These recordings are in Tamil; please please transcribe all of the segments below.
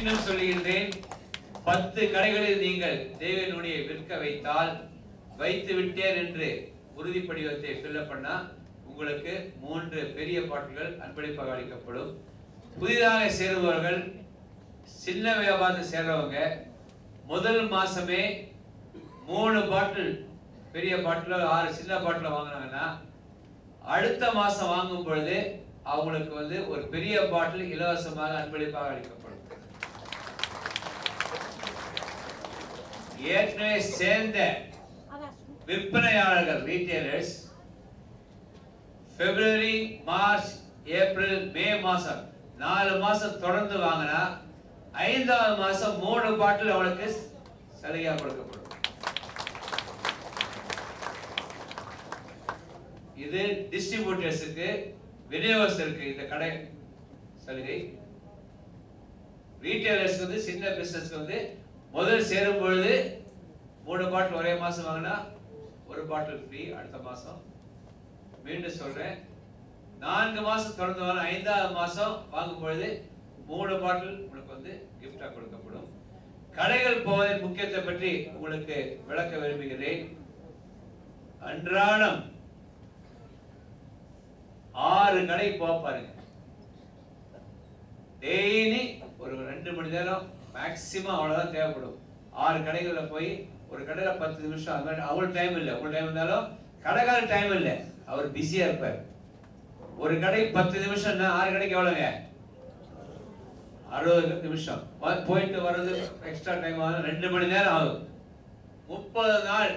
மீண்டும் சொல்லுகின்றேன் பத்து கடைகளில் நீங்கள் தேவனுடைய விற்க வைத்தால் வைத்து விட்டேன் என்று உறுதி படிவத்தை ஃபில்அப் பண்ணா உங்களுக்கு மூன்று பெரிய பாட்டில்கள் அன்பளிப்பாக அளிக்கப்படும் புதிதாக சேருபவர்கள் சின்ன வியாபாரத்தில் சேர்றவங்க முதல் மாசமே மூணு பாட்டில் பெரிய பாட்டில் ஆறு சின்ன பாட்டில் வாங்கினாங்கன்னா அடுத்த மாசம் வாங்கும் பொழுது அவங்களுக்கு வந்து ஒரு பெரிய பாட்டில் இலவசமாக அன்பளிப்பாக அளிக்கப்படும் ஏற்கனவே சேர்ந்த விற்பனையாளர்கள் ரீட்டைலர்ஸ் பிப்ரவரி மார்ச் ஏப்ரல் மே மாசம் நாலு மாசம் தொடர்ந்து வாங்கினா ஐந்தாவது மாசம் மூணு பாட்டில் அவளுக்கு சலுகையா கொடுக்கப்படும் இது டிஸ்ட்ரிபியூட்டர்ஸுக்கு விநியோகஸ்தருக்கு இந்த கடை சலுகை ரீட்டைலர்ஸ்க்கு வந்து சின்ன பிசினஸ்க்கு வந்து முதல் சேரும் பொழுது மூணு பாட்டில் ஒரே மாசம் வாங்கினா ஒரு பாட்டில் ஃப்ரீ அடுத்த மாசம் மீண்டும் சொல்றேன் நான்கு மாசம் தொடர்ந்து வர ஐந்தாவது மாசம் வாங்கும் பொழுது மூணு பாட்டில் உங்களுக்கு வந்து gift-ஆ கொடுக்கப்படும் கடைகள் போவதின் முக்கியத்தை பற்றி உங்களுக்கு விளக்க விரும்புகிறேன் அன்றாடம் ஆறு கடை போக பாருங்க டெய்லி ஒரு ரெண்டு மணி நேரம் மேக்சிமம் அவ்வளவுதான் தேவைப்படும் ஆறு கடைகள்ல போய் ஒரு கடையில பத்து நிமிஷம் அது மாதிரி அவங்களுக்கு டைம் இல்லை உங்களுக்கு டைம் இருந்தாலும் கடைக்கார டைம் இல்லை அவர் பிஸியா இருப்பார் ஒரு கடை பத்து நிமிஷம்னா ஆறு கடைக்கு எவ்வளவுங்க அறுபது நிமிஷம் வ- போயிட்டு வர்றது எக்ஸ்ட்ரா டைம் ஆகும் ரெண்டு மணி நேரம் ஆகும் முப்பது நாள்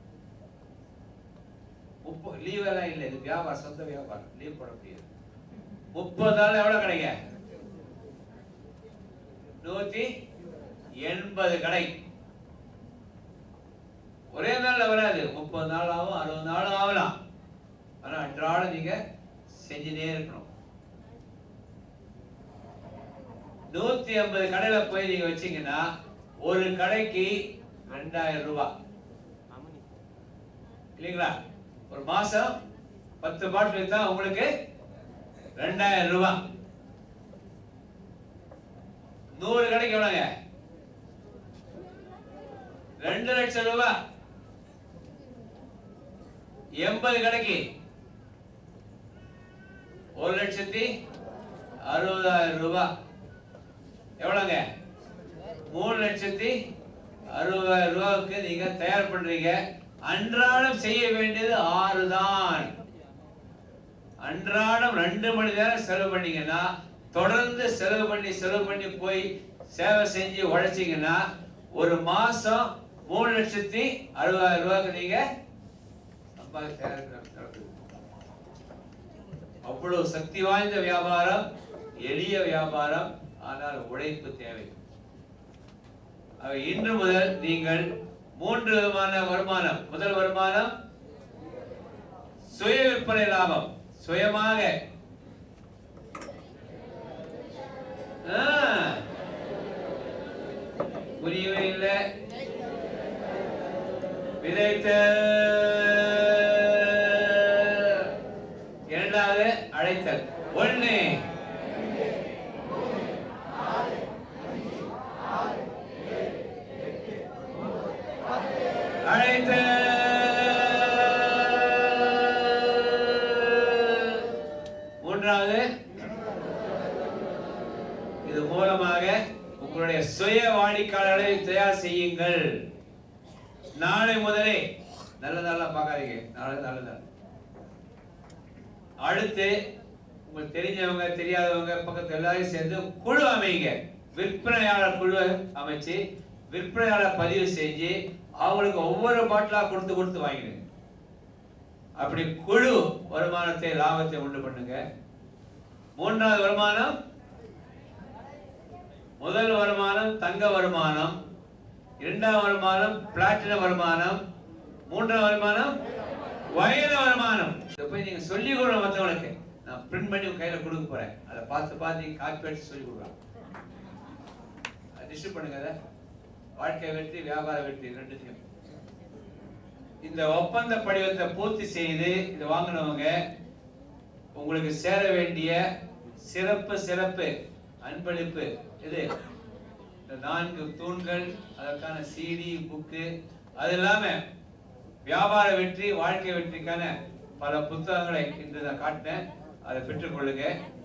முப்பது லீவ் எல்லாம் இல்லை இது வியாபாரம் சொந்த வியாபாரம் லீவ் போட முடியாது முப்பது நாள் எவ்வளவு கடைங்க நூத்தி எண்பது கடை ஒரே நாள்ல வராது முப்பது நாள் ஆகும் அறுபது நாள் ஆகலாம் ஆனா அன்றாடம் நீங்க செஞ்சுட்டே இருக்கணும் நூத்தி ஐம்பது கடையில போய் நீங்க வச்சீங்கன்னா ஒரு கடைக்கு ரெண்டாயிரம் ரூபாய் இல்லைங்களா ஒரு மாசம் பத்து பாட்டில் தான் உங்களுக்கு ரெண்டாயிரம் ரூபாய் நூறு கடைக்கு எவ்வளவுங்க ரெண்டு லட்சம் ரூபாய் எண்பது கடைக்கு ஒரு லட்சத்தி அறுபதாயிரம் ரூபாய் எவ்வளவுங்க மூணு லட்சத்தி அறுபதாயிரம் ரூபாய்க்கு நீங்க தயார் பண்றீங்க அன்றாடம் செய்ய வேண்டியது ஆறு தான் அன்றாடம் ரெண்டு மணி நேரம் செலவு பண்ணீங்கன்னா தொடர்ந்து செலவு பண்ணி செலவு பண்ணி போய் சேவை செஞ்சு உழைச்சீங்கன்னா ஒரு மாசம் மூணு லட்சத்தி அறுபதாயிரம் ரூபாய்க்கு நீங்க சம்பாதி தயார் நடக்குது. அவ்வளவு சக்தி வாய்ந்த வியாபாரம் எளிய வியாபாரம் ஆனால் உழைப்பு தேவை ஆக இன்று முதல் நீங்கள் மூன்று விதமான வருமானம் முதல் வருமானம் சுய விற்பனை லாபம் சுயமாக ஆ. புரியவே இல்லை விதைத்த இரண்டாவது அழைத்தல் ஒண்ணு அழைத்த மூன்றாவது இது மூலமாக உங்களுடைய சுய வாடிக்கையாளர்களை தயார் செய்யுங்கள் நாளை முதலே நல்ல நாளா பார்க்காதீங்க நாளை நல்ல நாள் அடுத்து உங்களுக்கு தெரிஞ்சவங்க தெரியாதவங்க பக்கத்து எல்லாரையும் சேர்ந்து குழு அமைங்க விற்பனையாளர் குழு அமைச்சு விற்பனையாளர் பதிவு செஞ்சு அவங்களுக்கு ஒவ்வொரு பாட்டிலா கொடுத்து கொடுத்து வாங்கிடுங்க அப்படி குழு வருமானத்தை லாபத்தை உண்டு பண்ணுங்க மூன்றாவது வருமானம் முதல் வருமானம் தங்க வருமானம் இரண்டாவது வருமானம் பிளாட்டினம் வருமானம் மூன்றாவது வருமானம் வைர வருமானம் இதை போய் நீங்க சொல்லி கொடுங்க மத்தவங்களுக்கு நான் பிரிண்ட் பண்ணி உங்க கையில கொடுக்க போறேன் அதை பார்த்து பார்த்து நீங்க காப்பி அடிச்சு சொல்லி கொடுக்கலாம் டிஸ்ட்ரிப் பண்ணுங்க அதை வாழ்க்கை வெற்றி வியாபார வெற்றி ரெண்டுத்தையும் இந்த ஒப்பந்த படிவத்தை பூர்த்தி செய்து இதை வாங்கினவங்க உங்களுக்கு சேர வேண்டிய சிறப்பு சிறப்பு அன்பளிப்பு இது நான்கு தூண்கள் அதற்கான சிடி புக்கு அது இல்லாம வியாபார வெற்றி வாழ்க்கை வெற்றிக்கான பல புத்தகங்களை இன்று நான் காட்டினேன் அதை பெற்றுக்கொள்ளுங்க